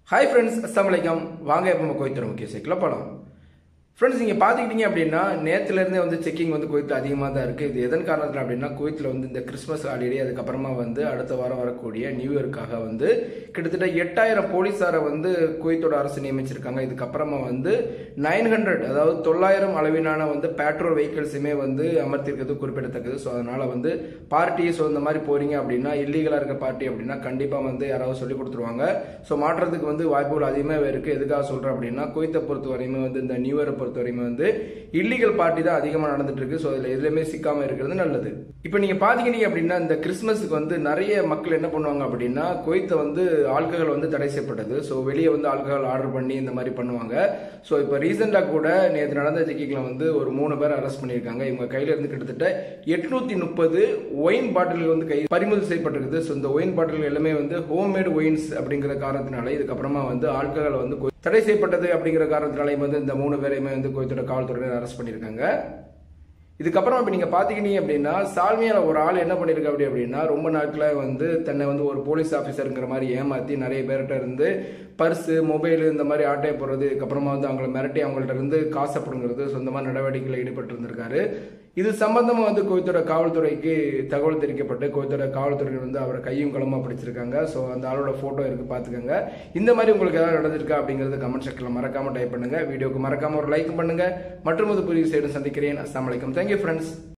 hi friends Assam அலைக்கம் வாங்க எப்போ நம்ம கோயத்தோட முக்கிய சைக்கிளில் போகலாம் ஃப்ரெண்ட்ஸ் நீங்கள் பார்த்துக்கிட்டீங்க அப்படின்னா நேற்றுலேருந்தே வந்து செக்கிங் வந்து குவைத்தில் அதிகமாக தான் இருக்குது இது எதன் காரணத்தில் அப்படின்னா குவைத்தில் வந்து இந்த கிறிஸ்மஸ் ஹாலிடே அதுக்கப்புறமா வந்து அடுத்த வாரம் வரக்கூடிய நியூ இயர்க்காக வந்து கிட்டத்தட்ட எட்டாயிரம் போலீஸாரை வந்து குவைத்தோட அரசு நியமிச்சிருக்காங்க இதுக்கப்புறமா வந்து நைன் ஹண்ட்ரட் அதாவது தொள்ளாயிரம் அளவிலான வந்து பெட்ரோல் வெஹிக்கிள்ஸுமே வந்து அமர்த்திருக்கிறது குறிப்பிடத்தக்கது ஸோ அதனால் வந்து பார்ட்டி ஸோ இந்த மாதிரி போகிறீங்க அப்படின்னா இல்லீகலாக இருக்க பார்ட்டி அப்படின்னா கண்டிப்பாக வந்து யாராவது சொல்லி கொடுத்துருவாங்க ஸோ மாற்றத்துக்கு வந்து வாய்ப்புகள் அதிகமாக இருக்குது எதுக்காக சொல்கிறேன் அப்படின்னா குவைத்தை பொறுத்த வரையுமே வந்து இந்த நியூ இயரை பொறுத்த வரையுமே வந்து இல்லீகல் பார்ட்டி தான் அதிகமாக நடந்துட்டு இருக்கு ஸோ இதில் எதுலையுமே சிக்காமல் இருக்கிறது நல்லது இப்போ நீங்கள் பார்த்தீங்க அப்படின்னா இந்த கிறிஸ்மஸுக்கு வந்து நிறைய மக்கள் என்ன பண்ணுவாங்க அப்படின்னா குவைத்தை வந்து ஆல்கஹால் வந்து தடை செய்யப்பட்டது ஸோ வெளியே வந்து ஆல்கஹால் ஆர்டர் பண்ணி இந்த மாதிரி பண்ணுவாங்க ஸோ இப்போ ரீசெண்டாக கூட நேற்று நடந்த செக்கிங்கில் வந்து ஒரு மூணு பேர் அரெஸ்ட் பண்ணியிருக்காங்க இவங்க கையில் இருந்து கிட்டத்தட்ட எட்நூத்தி முப்பது ஒயின் பாட்டில்கள் வந்து கை பறிமுதல் செய்யப்பட்டிருக்குது ஸோ இந்த ஒயின் பாட்டில்கள் எல்லாமே வந்து ஹோம்மேட் ஒயின்ஸ் அப்படிங்கிற காரணத்தினால இதுக்கப்புறமா வந்து ஆல்கஹால் வந்து கொ- தடை செய்யப்பட்டது அப்படிங்கிற காரணத்தினாலையும் வந்து இந்த மூணு பேரையுமே வந்து கோயத்தோட காவல்துறையினர் அரெஸ்ட் பண்ணியிருக்காங்க இதுக்கப்புறம் இப்போ நீங்கள் பார்த்துக்கிட்டீங்க அப்படின்னா சால்மியால ஒரு ஆள் என்ன பண்ணியிருக்கு அப்படி அப்படின்னா ரொம்ப நாட்களாக வந்து தன்னை வந்து ஒரு போலீஸ் ஆஃபீஸருங்கிற மாதிரி ஏமாற்றி நிறைய பேர்கிட்ட இருந்து பர்ஸு மொபைல் இந்த மாதிரி ஆட்டையை போடுறது இதுக்கப்புறமா வந்து அவங்கள மிரட்டி அவங்கள்ட்ட இருந்து காசை பிடுங்கிறது சொந்தமாக நடவடிக்கையில் ஈடுபட்டு இருந்திருக்காரு இது சம்பந்தமா வந்து கோயத்தோட காவல்துறைக்கு தகவல் தெரிவிக்கப்பட்டு கோயத்தோட காவல்துறை வந்து அவரை கையும் களமா பிடிச்சிருக்காங்க ஸோ அந்த ஆளோட போட்டோ இருக்கு பார்த்துக்கோங்க இந்த மாதிரி உங்களுக்கு ஏதாவது நடந்திருக்கா அப்படிங்கறது கமெண்ட் செக்ஷனில் மறக்காம டைப் பண்ணுங்க வீடியோக்கு மறக்காம ஒரு லைக் பண்ணுங்க மற்றும் ஒரு புதிய சைடு சந்திக்கிறேன் அஸ்ஸாமு அலைக்கும் தேங்க்யூ ஃப்ரெண்ட்ஸ்